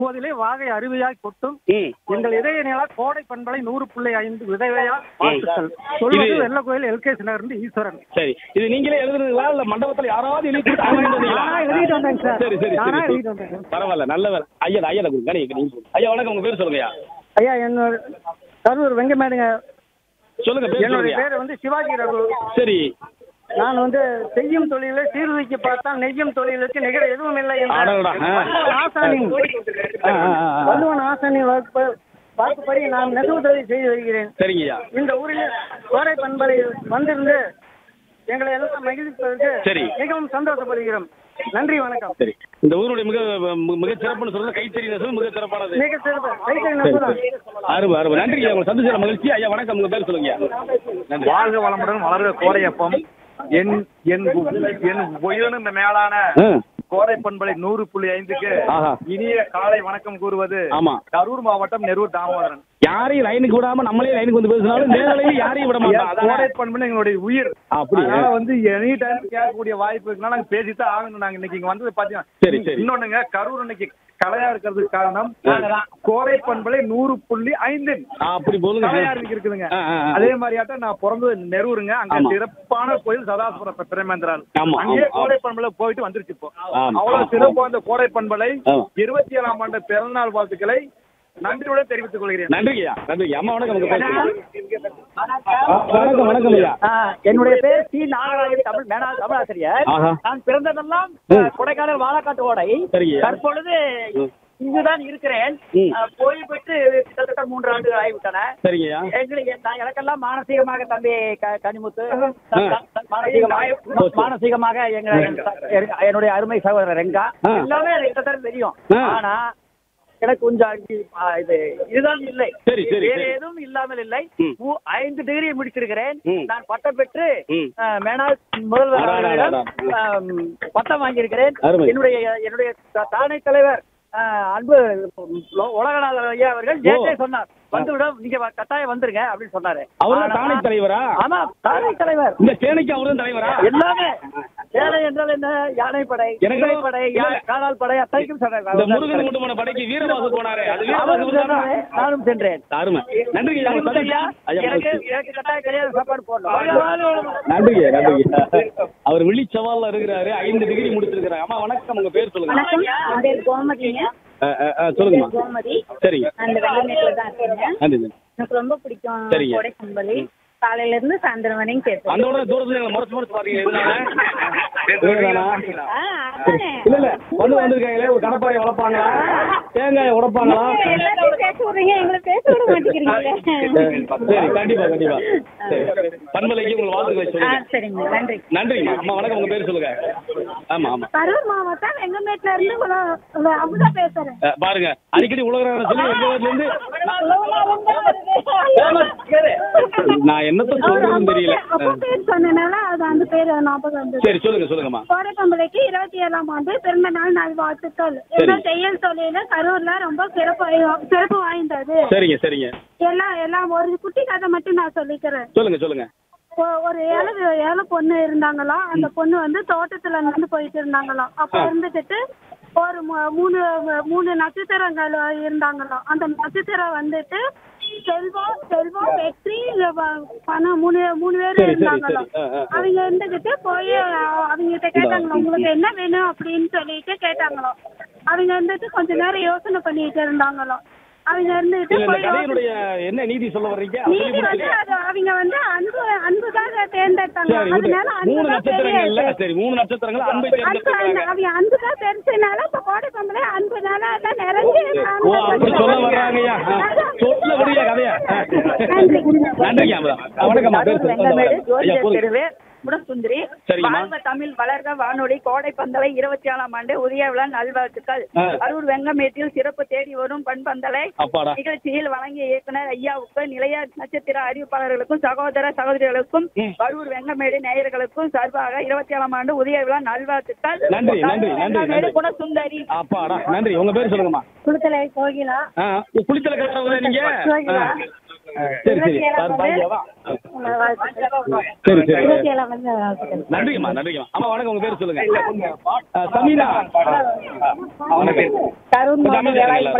போதிலே வாகை அருவியாய் கொட்டும் ம் எங்கள் இதய நிலா கோடை பண்பலை நூறு புள்ளி ஐந்து விதவையா வாழ்த்துக்கள் சொல்வது இது- வெள்ள கோயில் எல்கேசி நகர்ந்து ஈஸ்வரன் சரி இது நீங்களே எழுதுறீங்களா இல்ல மண்டபத்துல யாராவது எழுதி கொடுத்து அவங்க எழுதி வந்தீங்களா? நானா எழுதிட்டு வந்தேங்க சார். சரி சரி நானா சரி எழுதிட்டு வந்தேன். பரவாயில்ல நல்ல வேலை ஐயா ஐயா கொடுங்க நீங்க நீங்க சொல்லுங்க. ஐயா வணக்கம் உங்க பேர் சொல்லுங்கய்யா ஐயா என்னோட கரூர் வெங்கமேடுங்க சொல்லுங்க பேர் என்னுடைய சொல்லுங்க பேர் வந்து சிவாஜி ரகு சரி நான் வந்து செய்யும் தொழிலை சீர்தூக்கி பார்த்தால் நெய்யும் தொழிலுக்கு நிகழ எதுவும் இல்லை என்ற அடடா, ஆ. வள்ளுவன் ஆசானின் ஆ, ஆ, ஆ, ஆ. வள்ளுவன் ஆசானின் வகுப்பு வாக்குப்படி நான் நெசவு தொழில் செய்து வருகிறேன் சரிங்கய்யா இந்த ஊரில் கோடை பண்பலை வந்திருந்து எங்களை எல்லாம் மகிழ்விப்பதற்கு சரி. மிகவும் சந்தோஷப்படுகிறோம் நன்றி வணக்கம் சரி இந்த ஊருடைய மிக மி- மிக சிறப்புன்னு சொல்றது கைத்தறி நெசவு மிக சிறப்பானது மிக சிறப்பு கைத்தறி சரி, நம்புதான் சரி. அருமை அருமை நன்றி உங்க சந்திச்ச மகிழ்ச்சி ஐயா வணக்கம் உங்க பேர் சொல்லுங்க நன்றி வாழ்க வளமுடன் வளர்க கோடையப்பம் என் என் உ- என் உயர்ந்த மேலான ஆ, கோடை பண்பலை நூறு புள்ளி ஐந்துக்கு ஆஹா. இனிய காலை வணக்கம் கூறுவது ஆமா கரூர் மாவட்டம் நெரூர் தாமோதரன் யாரையும் லைனுக்கு விடாம நம்மளே லைனுக்கு வந்து பேசினாலும் நேரலையும் யாரையும் விட மாட்டோம் என் அதானே? கோடை பண்புன்னு எங்களுடைய உயிர் அப்படியா? அதனால வந்து எனி டைம் கேட்கக்கூடிய வாய்ப்பு இருக்குன்னா நாங்க பேசித்தான் ஆகணும் நாங்க இன்னைக்கு இங்க வந்தது சரி, பாத்தீங்கன்னா சரி. இன்னொன்னுங்க கரூர் இன்னைக்கு கலையா இருக்கிறதுக்கு காரணம் கோடை பண்பலை நூறு புள்ளி ஐந்து ஆ, அப்படி போலுங்க கலையா இருக்குதுங்க ஆ, ஆ, ஆ. அதே மாதிரியாட்டம் நான் பிறந்தது நெரூருங்க அங்க ஆமா. சிறப்பான கோயில் சதாசிவர பிரமேந்திரால் ஆமா, அங்கேயே ஆமா, கோடை பண்பலை போயிட்டு வந்துருச்சு இப்போ ஆமா, ஆமா. அவ்வளவு சிறப்பு அந்த கோடை பண்பலை ஆமா. இருபத்தி ஏழாம் ஆண்டு பிறந்தநாள் வாழ்த்துக்களை நன்றியுடன் தெரிவித்துக் கொள்கிறேன் நன்றிங்கய்யா நன்றி அம்மா வணக்கம் உங்க பேர் சொல்லுங்க. ஆ, வணக்கம் வணக்கம் ஐயா ஆ, என்னுடைய பேர் சி நாகராஜன் தமிழ் மேனா தமிழாசிரியர் ஆஹா. நான் பிறந்ததெல்லாம் ம். கொடைக்கானல் வாழக்காட்டு ஓடை சரிங்க. தற்பொழுது ம். இங்குதான் இருக்கிறேன் ம். ஆ, போய் பெற்று கிட்டத்தட்ட மூன்று ஆண்டுகள் ஆகிவிட்டன சரிங்கய்யா எங்களுக்கு நான் எனக்கெல்லாம் மானசீகமாக தம்பி க- கனிமுத்து ஆ. மானசீகமாக மானசீகமாக எங்க எங்க- என்னுடைய அருமை சகோதரர் ரெங்கா ஆ. எல்லாமே எனக்கு கிட்டத்தட்ட தெரியும் ஆ. ஆனா எனக்கு கொஞ்சம் அங்கி- ஆ, இது இதுதான் இல்லை சரி, சரி, வேற சரி. எதுவும் இல்லாமல் இல்லை ம். மூ- ஐந்து டிகிரி முடிச்சிருக்கிறேன் ம். நான் பட்டம் பெற்று ம். ஆ, மேனாள் முதல்வர் அடா, அடா, அவர்களிடம், அடா. ஆம், பட்டம் வாங்கியிருக்கிறேன் அருமை. என்னுடைய என்னுடைய தா- தானை தலைவர் ஆ, அன்பு உலகநாதர் ஐயா அவர்கள் நேற்றே சொன்னார் வந்துவிடும் நீங்க வ- கட்டாயம் வந்துருங்க அப்படின்னு சொன்னாரு அவர்தான் ஆனா- தானை தலைவரா ஆமா தானை தலைவர் இந்த சேனைக்கு அவர்தான் தலைவரா எல்லாமே சேனை என்றால் என்ன யானைப்படை எனக்கு- குதிரைப்படை யா- இல்ல. காலால் படை அத்தனைக்கும் இந்த முருகன் சொன்னார் கொண்டு படைக்கு வீரவாசு போனாரே அது அவரும் வீரவாசு சென்றாரே, நானும் சென்றேன் அருமை நன்றிங்க ஐயா, உங்க ஐயா, சந்திச்சு- ஐயா, எனக்கு மகிழ்ச்சி. எனக்கு கட்டாயம் கிடையாது சாப்பாடு போடணும் நன்றிங்க நன்றிங்க அவர் விழி சவால்ல இருக்கிறாரு ஐந்து டிகிரி முடிச்சிருக்கிறாரு அம்மா வணக்கம் உங்க பேர் சொல்லுங்க வணக்கம் என் பேர் கோமதிங்க ஆ, ஆ, ஆ, சொல்லுங்கம்மா கோமதி சரிங்க அந்த வெள்ளமேட்டில் தான் இருக்கேங்க நன்றி எனக்கு ரொம்ப பிடிக்கும் சரிங்க. கோடை கும்பலி காலையில இருந்து சாயந்தரம் வரைக்கும் கேட்பேன் அந்த உடனே தூரத்துல எங்களை முறைச்சு முறைச்சு பாத்தீங்க இதுதானா ஆ, அதானே. இல்ல இல்ல வந்து வந்திருக்காங்களே ஒரு கடப்பாறை உடைப்பாங்களா தேங்காய் உடைப்பாங்களா நீங்க எல்லாத்தையும் பேச விடுறீங்க எங்களை பேச விட மாட்டேங்கிறீங்களே சரி கண்டிப்பா கண்டிப்பா சரி பண்பலைக்கு உங்களை வாழ்த்துக்களை ஆ சொல்லுங்க சரிங்க நன்றி நன்றிங்கம்மா அம்மா வணக்கம் உங்க பேர் சொல்லுங்க ஆமா ஆமா கரூர் மாவட்டம் வெங்கமேட்ல இருந்து உல- உல- அமுதா பேசுறேன் அஹ், பாருங்க அடிக்கடி உலக சொல்லி எங்க ஊர்ல இருந்து நான் என்னத்த சொல்றதுன்னு தெரியல அப்பா அஹ், பேர் சொன்னனால அது அந்த பேர் ஞாபகம் வந்தது சரி சொல்லுங்க சொல்லுங்கம்மா கோடைப்பம்பளைக்கு இருபத்தி ஏழாம் ஆண்டு பிறந்த நாள் நல்வாழ்த்துக்கள் இந்த தையல் தொழில கரூர்ல ரொம்ப சிறப்பு வாய்- சிறப்பு வாய்ந்தது சரிங்க சரிங்க எல்லாம் எல்லாம் ஒரு குட்டி கதை மட்டும் நான் சொல்லிக்கிறேன் சொல்லுங்க சொல்லுங்க ஒ- ஒரு ஏழை ஏழை பொண்ணு இருந்தாங்களாம் அந்த பொண்ணு வந்து தோட்டத்துல நடந்து போயிட்டு இருந்தாங்களாம் அப்ப இருந்துகிட்டு ஒரு மூ- மூணு மூணு நட்சத்திரங்கள் இருந்தாங்களாம் அந்த நட்சத்திரம் வந்துட்டு செல்வம் செல்வம் வெற்றி வ- பணம் மூணு மூணு பேர் சரி, சரி, இருந்தாங்களாம் சரி. ஆ, ஆ, ஆ. அவங்க இருந்துகிட்டு போய் அவங்க கிட்ட கேட்டாங்களாம் உங்களுக்கு என்ன வேணும் அப்படின்னு சொல்லிட்டு கேட்டாங்களாம் அவங்க வந்துட்டு கொஞ்ச நேரம் யோசனை பண்ணிட்டு இருந்தாங்களாம் அவங்க இருந்துகிட்டு இல்ல இந்த போய் யோசனை- கதையினுடைய என்ன நீதி சொல்ல வர்றீங்க அதை சொல்லி நீதி வந்து முடிச்சிருங்க. அது அவங்க வந்து அன்பு அன்புக்காக தேர்ந்தெடுத்தாங்க சரி விடு. அதனால மூணு அன்புதான் நட்சத்திரங்கள்ல பெரிய சரி மூணு நட்சத்திரங்கள் அன்பை அன்பு தேர்ந்தெடுக்கிறாங்க அவங்க அன்புதான் பெருசுனால இப்ப கோடை பொம்பளை அன்புனால எல்லாம் நிறைஞ்சு ஓ அப்படி சொல்ல வர்றாங்கய்யா சொல்ல முடிய கதையா நன்றி நன்றிங்க அமுதா. வணக்கம்மா பேர் சொல்லுங்க வெங்கமேடு ஐயா ஜோதிடர் போதும் தெருவே குணசுந்தரி சரிங்கம்மா. வாழ்வ தமிழ் வளர்க வானொலி கோடை பந்தலை இருபத்தி ஏழாம் ஆண்டு உதய விழா நல்வாழ்த்துக்கள் ஆ. அரூர் வெங்கமேட்டில் சிறப்பு தேடி வரும் பண்பந்தலை அப்பாடா நிகழ்ச்சியில் வழங்கிய இயக்குனர் ஐயாவுக்கு நிலைய நட்சத்திர அறிவிப்பாளர்களுக்கும் சகோதர சகோதரிகளுக்கும் ம். கரூர் வெங்கமேடு நேயர்களுக்கும் சார்பாக இருபத்தி ஏழாம் ஆண்டு உதய விழா நல்வாழ்த்துக்கள் நன்றி, நன்றி, நன்றி, வெங்கமேடு நன்றி. குணசுந்தரி அப்பாடா நன்றி உங்க பேர் சொல்லுங்கம்மா குளத்தலை கோகிலா ஆ குளித்தல கட்டுறவங்க நீங்க கோகிலா. ஆ. சரி சரி பாரு, பாக்கியாவா? சரி சரி இருபத்தி ஏழாம் வந்து வாழ்த்துக்கள். நன்றிங்கம்மா நன்றிங்கம்மா அம்மா வணக்கம் உங்க பேர் சொல்லுங்க ஆ, சமீனா வணக்கம் கரூர் கொஞ்சம் அமைதியா இருங்களேன்.